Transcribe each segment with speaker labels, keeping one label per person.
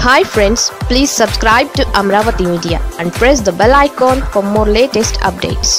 Speaker 1: hi friends please subscribe to Amaravati media and press the bell icon for more latest updates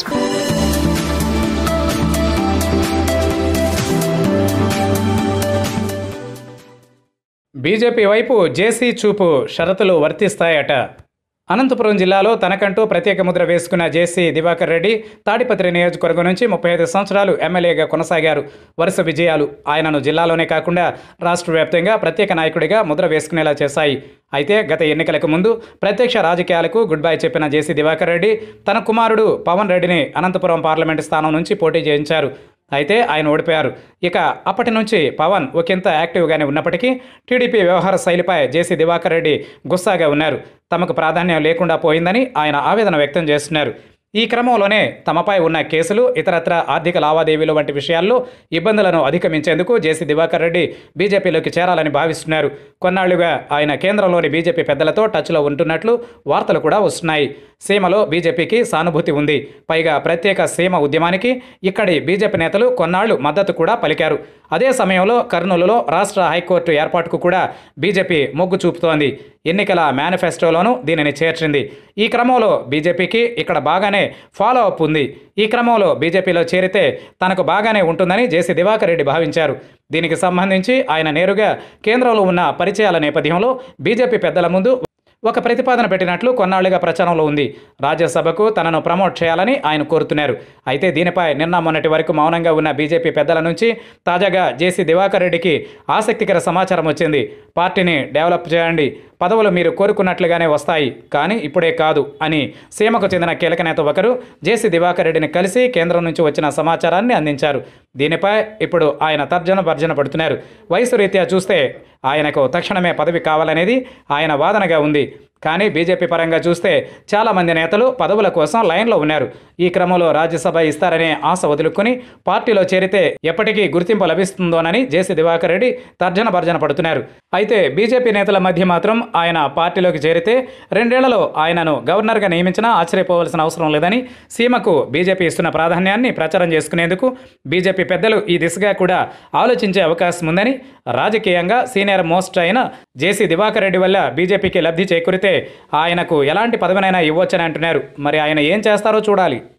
Speaker 2: BJP వైపు జేసీ చూపు షరతులు వర్తిస్తాయట అనంతపురం జిల్లాలో తనకంటూ ప్రత్యేక ముద్ర వేసుకున్న జేసీ దివాకర్ రెడ్డి తాడిపత్రి నియోజకవర్గం నుంచి ముప్పై ఐదు సంవత్సరాలు ఎమ్మెల్యేగా కొనసాగారు వరుస విజయాలు ఆయనను జిల్లాలోనే కాకుండా రాష్ట్ర వ్యాప్తంగా ప్రత్యేక నాయకుడిగా ముద్ర వేసుకునేలా చేశాయి అయితే గత ఎన్నికలకు ముందు ప్రత్యక్ష రాజకీయాలకు గుడ్ బై చెప్పిన జేసీ దివాకర్ రెడ్డి తన కుమారుడు పవన్ రెడ్డిని అనంతపురం పార్లమెంటు స్థానం నుంచి పోటీ చేయించారు అయితే ఆయన ఓడిపోయారు ఇక అప్పటి నుంచి పవన్ ఒకంత యాక్టివ్గానే ఉన్నప్పటికీ టీడీపీ వ్యవహార శైలిపై జేసీ దివాకర్ రెడ్డి గుస్సాగా ఉన్నారు తమకు ప్రాధాన్యం లేకుండా పోయిందని ఆయన ఆవేదన వ్యక్తం చేస్తున్నారు ఈ క్రమంలోనే తమపై ఉన్న కేసులు ఇతరత్ర ఆర్థిక లావాదేవీలు వంటి విషయాల్లో ఇబ్బందులను అధిగమించేందుకు జేసీ దివాకర్ రెడ్డి బీజేపీలోకి చేరాలని భావిస్తున్నారు కొన్నాళ్లుగా ఆయన కేంద్రంలోని బీజేపీ పెద్దలతో టచ్లో ఉంటున్నట్లు వార్తలు కూడా వస్తున్నాయి సీమలో బీజేపీకి సానుభూతి ఉంది పైగా ప్రత్యేక సీమ ఉద్యమానికి ఇక్కడి బీజేపీ నేతలు కొన్నాళ్లు మద్దతు కూడా పలికారు అదే సమయంలో కర్నూలులో రాష్ట్ర హైకోర్టు ఏర్పాటుకు కూడా బీజేపీ మొగ్గు చూపుతోంది ఎన్నికల మేనిఫెస్టోలోనూ దీనిని చేర్చింది ఈ క్రమంలో బీజేపీకి ఇక్కడ బాగానే ఫాలో అప్ ఉంది ఈ క్రమంలో బీజేపీలో చేరితే తనకు బాగానే ఉంటుందని జేసీ దివాకర్ రెడ్డి భావించారు దీనికి సంబంధించి ఆయన నేరుగా కేంద్రంలో ఉన్న పరిచయాల నేపథ్యంలో బీజేపీ పెద్దల ముందు ఒక ప్రతిపాదన పెట్టినట్లు కొన్నాళ్లుగా ప్రచారంలో ఉంది రాజ్యసభకు తనను ప్రమోట్ చేయాలని ఆయన కోరుతున్నారు అయితే దీనిపై నిన్న మొన్నటి వరకు మౌనంగా ఉన్న బీజేపీ పెద్దల నుంచి తాజాగా జేసీ దివాకర్ రెడ్డికి ఆసక్తికర సమాచారం వచ్చింది పార్టీని డెవలప్ చేయండి పదవులు మీరు కోరుకున్నట్లుగానే వస్తాయి కానీ ఇప్పుడే కాదు అని సీమకు చెందిన కీలక నేత ఒకరు జేసీ దివాకర్ రెడ్డిని కలిసి కేంద్రం నుంచి వచ్చిన సమాచారాన్ని అందించారు దీనిపై ఇప్పుడు ఆయన తర్జన భర్జన పడుతున్నారు వయసు రీత్యా చూస్తే ఆయనకు తక్షణమే పదవి కావాలనేది ఆయన వాదనగా ఉంది కానీ బీజేపీ పరంగా చూస్తే చాలామంది నేతలు పదవుల కోసం లైన్లో ఉన్నారు ఈ క్రమంలో రాజ్యసభ ఇస్తారనే ఆశ వదులుకొని పార్టీలో చేరితే ఎప్పటికీ గుర్తింపు లభిస్తుందోనని జేసీ దివాకర్ రెడ్డి తర్జన భర్జన పడుతున్నారు అయితే బీజేపీ నేతల మధ్య మాత్రం ఆయన పార్టీలోకి చేరితే రెండేళ్లలో ఆయనను గవర్నర్గా నియమించినా ఆశ్చర్యపోవాల్సిన అవసరం లేదని సీమకు బీజేపీ ఇస్తున్న ప్రాధాన్యాన్ని ప్రచారం చేసుకునేందుకు బీజేపీ పెద్దలు ఈ దిశగా కూడా ఆలోచించే అవకాశం ఉందని రాజకీయంగా సీనియర్ మోస్ట్ అయిన జేసీ దివాకర్ రెడ్డి వల్ల బీజేపీకి లబ్ధి చేకూరితే ఆయనకు ఎలాంటి పదవినైనా ఇవ్వొచ్చని అంటున్నారు మరి ఆయన ఏం చేస్తారో చూడాలి